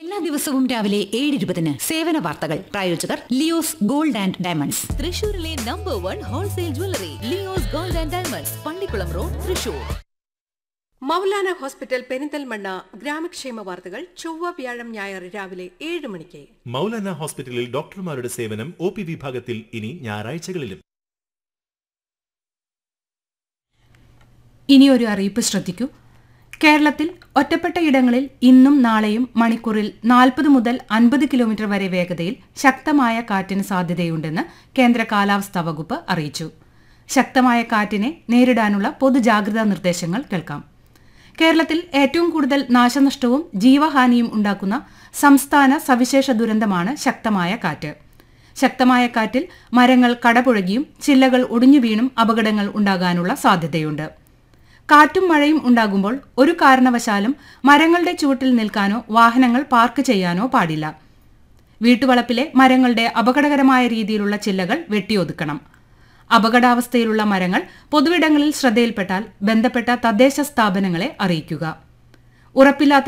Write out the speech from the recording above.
എല്ലാ ദിവസവും രാവിലെ ഏഴ് ഇരുപതിന് സേവന വാർത്തകൾ പ്രായോജകർ ലിയോസ് ഗോൾഡ് ആൻഡ് ഡയമണ്ട്സ് തൃശൂരിലെ number one wholesale jewellery Leo's gold and diamonds Pallikkulam road Thrissur Maulana hospital Perinthalmanna ഗ്രാമക്ഷേമ വാർത്തകൾ ചൊവ്വ വ്യാഴം ഞായർ രാവിലെ ഏഴ് മണിക്ക് മൗലാന ഹോസ്പിറ്റലിൽ ഡോക്ടർമാരുടെ സേവനം ഒ പി വിഭാഗത്തിൽ ഇനി ഞായറാഴ്ചകളിലും ഇനി ഒരു അറിയിപ്പ് ശ്രദ്ധിക്കൂ കേരളത്തിൽ ഒറ്റപ്പെട്ട ഇടങ്ങളിൽ ഇന്നും നാളെയും മണിക്കൂറിൽ നാൽപ്പത് മുതൽ അൻപത് കിലോമീറ്റർ വരെ വേഗതയിൽ ശക്തമായ കാറ്റിന് സാധ്യതയുണ്ടെന്ന് കേന്ദ്ര കാലാവസ്ഥാ വകുപ്പ് അറിയിച്ചു ശക്തമായ കാറ്റിനെ നേരിടാനുള്ള പൊതുജാഗ്രതാ നിർദ്ദേശങ്ങൾ കേൾക്കാം കേരളത്തിൽ ഏറ്റവും കൂടുതൽ നാശനഷ്ടവും ജീവഹാനിയും ഉണ്ടാക്കുന്ന സംസ്ഥാന സവിശേഷ ദുരന്തമാണ് ശക്തമായ കാറ്റ് ശക്തമായ കാറ്റിൽ മരങ്ങൾ കടപുഴകിയും ചില്ലകൾ ഒടിഞ്ഞു വീണും അപകടങ്ങൾ ഉണ്ടാകാനുള്ള സാധ്യതയുണ്ട് കാറ്റും മഴയും ഉണ്ടാകുമ്പോൾ ഒരു കാരണവശാലും മരങ്ങളുടെ ചുവട്ടിൽ നിൽക്കാനോ വാഹനങ്ങൾ പാർക്ക് ചെയ്യാനോ പാടില്ല വീട്ടുവളപ്പിലെ മരങ്ങളുടെ അപകടകരമായ രീതിയിലുള്ള ചില്ലകൾ വെട്ടിയൊതുക്കണം അപകടാവസ്ഥയിലുള്ള മരങ്ങൾ പൊതുവിടങ്ങളിൽ ശ്രദ്ധയിൽപ്പെട്ടാൽ ബന്ധപ്പെട്ട തദ്ദേശ സ്ഥാപനങ്ങളെ അറിയിക്കുക ഉറപ്പില്ലാത്ത